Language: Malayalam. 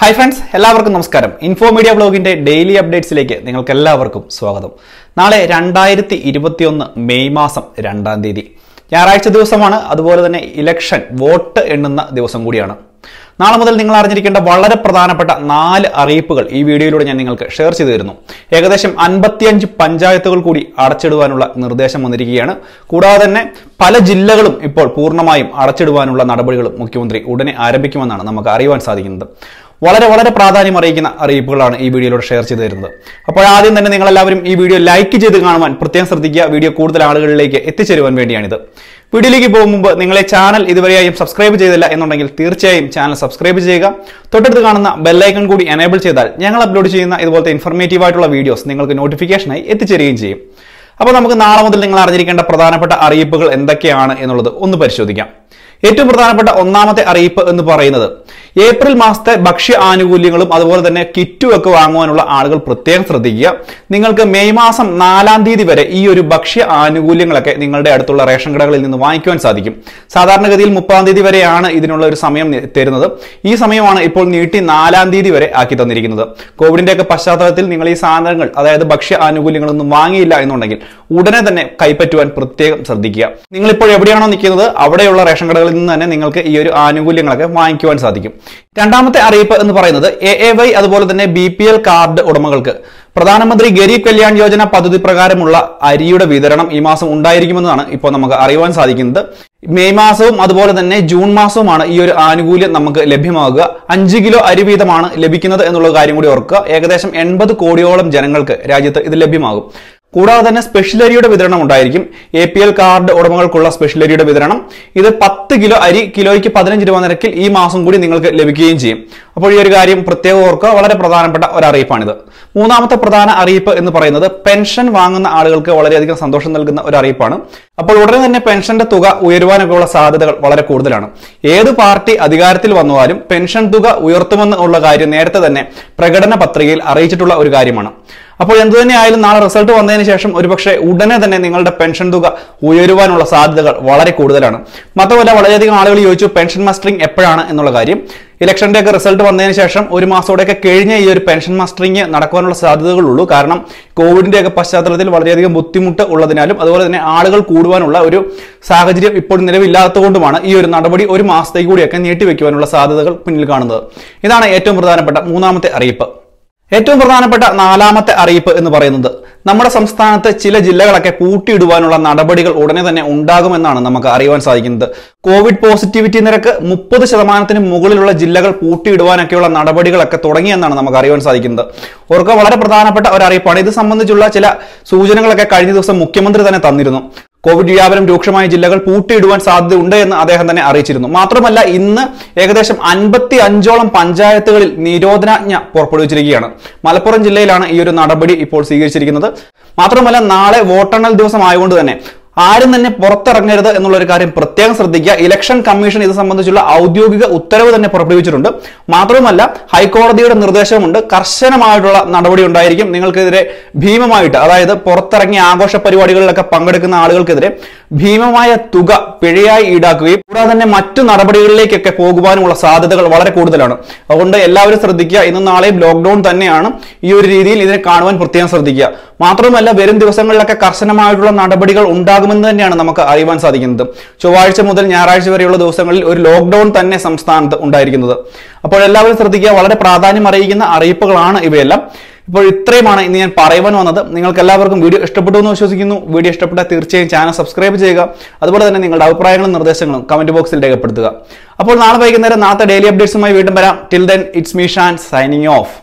ഹായ് ഫ്രണ്ട്സ് എല്ലാവർക്കും നമസ്കാരം ഇൻഫോ മീഡിയ ബ്ലോഗിന്റെ ഡെയിലി അപ്ഡേറ്റ്സിലേക്ക് നിങ്ങൾക്ക് എല്ലാവർക്കും സ്വാഗതം നാളെ രണ്ടായിരത്തി ഇരുപത്തിയൊന്ന് മെയ് മാസം രണ്ടാം തീയതി ഞായറാഴ്ച ദിവസമാണ് അതുപോലെ തന്നെ ഇലക്ഷൻ വോട്ട് എണ്ണുന്ന ദിവസം കൂടിയാണ് നാളെ മുതൽ നിങ്ങൾ അറിഞ്ഞിരിക്കേണ്ട വളരെ പ്രധാനപ്പെട്ട നാല് അറിയിപ്പുകൾ ഈ വീഡിയോയിലൂടെ ഞാൻ നിങ്ങൾക്ക് ഷെയർ ചെയ്തു തരുന്നു ഏകദേശം അൻപത്തിയഞ്ച് പഞ്ചായത്തുകൾ കൂടി അടച്ചിടുവാനുള്ള നിർദ്ദേശം വന്നിരിക്കുകയാണ് കൂടാതെ തന്നെ പല ജില്ലകളും ഇപ്പോൾ പൂർണ്ണമായും അടച്ചിടുവാനുള്ള നടപടികളും മുഖ്യമന്ത്രി ഉടനെ ആരംഭിക്കുമെന്നാണ് നമുക്ക് അറിയുവാൻ സാധിക്കുന്നത് വളരെ വളരെ പ്രാധാന്യം അറിയിക്കുന്ന അറിയിപ്പുകളാണ് ഈ വീഡിയോയിലൂടെ ഷെയർ ചെയ്തു തരുന്നത് അപ്പോൾ ആദ്യം തന്നെ നിങ്ങൾ എല്ലാവരും ഈ വീഡിയോ ലൈക്ക് ചെയ്ത് കാണുവാൻ പ്രത്യേകം ശ്രദ്ധിക്കുക വീഡിയോ കൂടുതൽ ആളുകളിലേക്ക് എത്തിച്ചേരുവാൻ വേണ്ടിയാണിത് വീഡിയോയിലേക്ക് പോകും മുമ്പ് നിങ്ങളെ ചാനൽ ഇതുവരെയായും സബ്സ്ക്രൈബ് ചെയ്തില്ല എന്നുണ്ടെങ്കിൽ തീർച്ചയായും ചാനൽ സബ്സ്ക്രൈബ് ചെയ്യുക തൊട്ടടുത്ത് കാണുന്ന ബെല്ലൈക്കൺ കൂടി എനേബിൾ ചെയ്താൽ ഞങ്ങൾ അപ്ലോഡ് ചെയ്യുന്ന ഇതുപോലത്തെ ഇൻഫർമേറ്റീവ് ആയിട്ടുള്ള വീഡിയോസ് നിങ്ങൾക്ക് നോട്ടിഫിക്കേഷനായി എത്തിച്ചേരുകയും ചെയ്യും അപ്പോൾ നമുക്ക് നാളെ മുതൽ നിങ്ങൾ അറിഞ്ഞിരിക്കേണ്ട പ്രധാനപ്പെട്ട അറിയിപ്പുകൾ എന്തൊക്കെയാണ് എന്നുള്ളത് ഒന്ന് പരിശോധിക്കാം ഏറ്റവും പ്രധാനപ്പെട്ട ഒന്നാമത്തെ അറിയിപ്പ് എന്ന് പറയുന്നത് ഏപ്രിൽ മാസത്തെ ഭക്ഷ്യ ആനുകൂല്യങ്ങളും അതുപോലെ തന്നെ കിറ്റും ഒക്കെ വാങ്ങുവാനുള്ള ആളുകൾ പ്രത്യേകം ശ്രദ്ധിക്കുക നിങ്ങൾക്ക് മെയ് മാസം നാലാം തീയതി വരെ ഈ ഒരു ഭക്ഷ്യ ആനുകൂല്യങ്ങളൊക്കെ നിങ്ങളുടെ അടുത്തുള്ള റേഷൻ കടകളിൽ നിന്ന് വാങ്ങിക്കുവാൻ സാധിക്കും സാധാരണഗതിയിൽ മുപ്പതാം തീയതി വരെയാണ് ഇതിനുള്ള ഒരു സമയം നി- തരുന്നത് ഈ സമയമാണ് ഇപ്പോൾ നീട്ടി നാലാം തീയതി വരെ ആക്കി തന്നിരിക്കുന്നത് കോവിഡിന്റെ ഒക്കെ പശ്ചാത്തലത്തിൽ നിങ്ങൾ ഈ സാധനങ്ങൾ അതായത് ഭക്ഷ്യ ആനുകൂല്യങ്ങളൊന്നും വാങ്ങിയില്ല എന്നുണ്ടെങ്കിൽ ഉടനെ തന്നെ കൈപ്പറ്റുവാൻ പ്രത്യേകം ശ്രദ്ധിക്കുക നിങ്ങൾ ഇപ്പോൾ എവിടെയാണോ നിൽക്കുന്നത് അവിടെയുള്ള റേഷൻ കടകളിൽ നിന്ന് തന്നെ നിങ്ങൾക്ക് ഈ ഒരു ആനുകൂല്യങ്ങളൊക്കെ വാങ്ങിക്കുവാൻ സാധിക്കും രണ്ടാമത്തെ അറിയിപ്പ് എന്ന് പറയുന്നത് എ എ വൈ അതുപോലെ തന്നെ ബി പി എൽ കാർഡ് ഉടമകൾക്ക് പ്രധാനമന്ത്രി ഗരീബ് കല്യാൺ യോജന പദ്ധതി പ്രകാരമുള്ള അരിയുടെ വിതരണം ഈ മാസം ഉണ്ടായിരിക്കുമെന്നാണ് ഇപ്പോൾ നമുക്ക് അറിയുവാൻ സാധിക്കുന്നത് മെയ് മാസവും അതുപോലെ തന്നെ ജൂൺ മാസവുമാണ് ഈ ഒരു ആനുകൂല്യം നമുക്ക് ലഭ്യമാകുക അഞ്ച് കിലോ അരി വീതമാണ് ലഭിക്കുന്നത് എന്നുള്ള കാര്യം കൂടി ഓർക്കുക ഏകദേശം എൺപത് കോടിയോളം ജനങ്ങൾക്ക് രാജ്യത്ത് ഇത് ലഭ്യമാകും കൂടാതെ തന്നെ സ്പെഷ്യൽ അരിയുടെ വിതരണം ഉണ്ടായിരിക്കും എ പി എൽ കാർഡ് ഉടമകൾക്കുള്ള സ്പെഷ്യൽ അരിയുടെ വിതരണം ഇത് പത്ത് കിലോ അരി കിലോയ്ക്ക് പതിനഞ്ച് രൂപ നിരക്കിൽ ഈ മാസം കൂടി നിങ്ങൾക്ക് ലഭിക്കുകയും ചെയ്യും അപ്പോൾ ഈ ഒരു കാര്യം പ്രത്യേകം ഓർക്കുക വളരെ പ്രധാനപ്പെട്ട ഒരു അറിയിപ്പാണിത് മൂന്നാമത്തെ പ്രധാന അറിയിപ്പ് എന്ന് പറയുന്നത് പെൻഷൻ വാങ്ങുന്ന ആളുകൾക്ക് വളരെയധികം സന്തോഷം നൽകുന്ന ഒരു അറിയിപ്പാണ് അപ്പോൾ ഉടനെ തന്നെ പെൻഷന്റെ തുക ഉയരുവാനൊക്കെ ഉള്ള സാധ്യതകൾ വളരെ കൂടുതലാണ് ഏത് പാർട്ടി അധികാരത്തിൽ വന്നാലും പെൻഷൻ തുക ഉയർത്തുമെന്ന് ഉള്ള കാര്യം നേരത്തെ തന്നെ പ്രകടന പത്രികയിൽ അറിയിച്ചിട്ടുള്ള ഒരു കാര്യമാണ് അപ്പോൾ എന്തു തന്നെയായാലും നാളെ റിസൾട്ട് വന്നതിന് ശേഷം ഒരുപക്ഷെ ഉടനെ തന്നെ നിങ്ങളുടെ പെൻഷൻ തുക ഉയരുവാനുള്ള സാധ്യതകൾ വളരെ കൂടുതലാണ് മാത്രമല്ല വളരെയധികം ആളുകൾ ചോദിച്ചു പെൻഷൻ മസ്റ്ററിംഗ് എപ്പോഴാണ് എന്നുള്ള കാര്യം ഇലക്ഷന്റെ ഒക്കെ റിസൾട്ട് വന്നതിന് ശേഷം ഒരു മാസത്തോടെയൊക്കെ കഴിഞ്ഞ ഈ ഒരു പെൻഷൻ മസ്റ്ററിംഗ് നടക്കുവാനുള്ള സാധ്യതകളുള്ളൂ കാരണം കോവിഡിന്റെ ഒക്കെ പശ്ചാത്തലത്തിൽ വളരെയധികം ബുദ്ധിമുട്ട് ഉള്ളതിനാലും അതുപോലെ തന്നെ ആളുകൾ കൂടുവാനുള്ള ഒരു സാഹചര്യം ഇപ്പോൾ നിലവില്ലാത്തതുകൊണ്ടുമാണ് ഈ ഒരു നടപടി ഒരു മാസത്തേക്ക് കൂടിയൊക്കെ നീട്ടിവെക്കുവാനുള്ള സാധ്യതകൾ പിന്നിൽ കാണുന്നത് ഇതാണ് ഏറ്റവും പ്രധാനപ്പെട്ട മൂന്നാമത്തെ അറിയിപ്പ് ഏറ്റവും പ്രധാനപ്പെട്ട നാലാമത്തെ അറിയിപ്പ് എന്ന് പറയുന്നത് നമ്മുടെ സംസ്ഥാനത്ത് ചില ജില്ലകളൊക്കെ പൂട്ടിയിടുവാനുള്ള നടപടികൾ ഉടനെ തന്നെ ഉണ്ടാകുമെന്നാണ് നമുക്ക് അറിയുവാൻ സാധിക്കുന്നത് കോവിഡ് പോസിറ്റിവിറ്റി നിരക്ക് മുപ്പത് ശതമാനത്തിന് മുകളിലുള്ള ജില്ലകൾ പൂട്ടിയിടുവാനൊക്കെയുള്ള നടപടികളൊക്കെ തുടങ്ങിയെന്നാണ് നമുക്ക് അറിയുവാൻ സാധിക്കുന്നത് ഓർക്കുക വളരെ പ്രധാനപ്പെട്ട ഒരു അറിയിപ്പാണ് ഇത് സംബന്ധിച്ചുള്ള ചില സൂചനകളൊക്കെ കഴിഞ്ഞ ദിവസം മുഖ്യമന്ത്രി തന്നെ തന്നിരുന്നു കോവിഡ് വ്യാപനം രൂക്ഷമായ ജില്ലകൾ പൂട്ടിയിടുവാൻ സാധ്യതയുണ്ട് എന്ന് അദ്ദേഹം തന്നെ അറിയിച്ചിരുന്നു മാത്രമല്ല ഇന്ന് ഏകദേശം അൻപത്തി അഞ്ചോളം പഞ്ചായത്തുകളിൽ നിരോധനാജ്ഞ പുറപ്പെടുവിച്ചിരിക്കുകയാണ് മലപ്പുറം ജില്ലയിലാണ് ഈ ഒരു നടപടി ഇപ്പോൾ സ്വീകരിച്ചിരിക്കുന്നത് മാത്രമല്ല നാളെ വോട്ടെണ്ണൽ ദിവസം ആയതുകൊണ്ട് തന്നെ ആരും തന്നെ പുറത്തിറങ്ങരുത് എന്നുള്ള ഒരു കാര്യം പ്രത്യേകം ശ്രദ്ധിക്കുക ഇലക്ഷൻ കമ്മീഷൻ ഇത് സംബന്ധിച്ചുള്ള ഔദ്യോഗിക ഉത്തരവ് തന്നെ പുറപ്പെടുവിച്ചിട്ടുണ്ട് മാത്രവുമല്ല ഹൈക്കോടതിയുടെ നിർദ്ദേശമുണ്ട് കർശനമായിട്ടുള്ള നടപടി ഉണ്ടായിരിക്കും നിങ്ങൾക്കെതിരെ ഭീമമായിട്ട് അതായത് പുറത്തിറങ്ങിയ ആഘോഷ പരിപാടികളിലൊക്കെ പങ്കെടുക്കുന്ന ആളുകൾക്കെതിരെ ഭീമമായ തുക പിഴയായി ഈടാക്കുകയും കൂടാതെ തന്നെ മറ്റു നടപടികളിലേക്കൊക്കെ പോകുവാനുമുള്ള സാധ്യതകൾ വളരെ കൂടുതലാണ് അതുകൊണ്ട് എല്ലാവരും ശ്രദ്ധിക്കുക ഇന്നും നാളെയും ലോക്ക്ഡൌൺ തന്നെയാണ് ഈ ഒരു രീതിയിൽ ഇതിനെ കാണുവാൻ പ്രത്യേകം ശ്രദ്ധിക്കുക മാത്രമല്ല വരും ദിവസങ്ങളിലൊക്കെ കർശനമായിട്ടുള്ള നടപടികൾ ഉണ്ടാകുമെന്ന് തന്നെയാണ് നമുക്ക് അറിയുവാൻ സാധിക്കുന്നത് ചൊവ്വാഴ്ച മുതൽ ഞായറാഴ്ച വരെയുള്ള ദിവസങ്ങളിൽ ഒരു ലോക്ക്ഡൌൺ തന്നെ സംസ്ഥാനത്ത് ഉണ്ടായിരിക്കുന്നത് അപ്പോൾ എല്ലാവരും ശ്രദ്ധിക്കുക വളരെ പ്രാധാന്യം അറിയിക്കുന്ന അറിയിപ്പുകളാണ് ഇവയെല്ലാം ഇപ്പോൾ ഇത്രയുമാണ് ഇന്ന് ഞാൻ പറയുവാൻ വന്നത് നിങ്ങൾക്ക് എല്ലാവർക്കും വീഡിയോ ഇഷ്ടപ്പെട്ടു എന്ന് വിശ്വസിക്കുന്നു വീഡിയോ ഇഷ്ടപ്പെട്ടാൽ തീർച്ചയായും ചാനൽ സബ്സ്ക്രൈബ് ചെയ്യുക അതുപോലെ തന്നെ നിങ്ങളുടെ അഭിപ്രായങ്ങളും നിർദ്ദേശങ്ങളും കമന്റ് ബോക്സിൽ രേഖപ്പെടുത്തുക അപ്പോൾ നാളെ വൈകുന്നേരം നാളത്തെ ഡെയിലി അപ്ഡേറ്റ്സുമായി വീണ്ടും വരാം till then it's me Shan signing of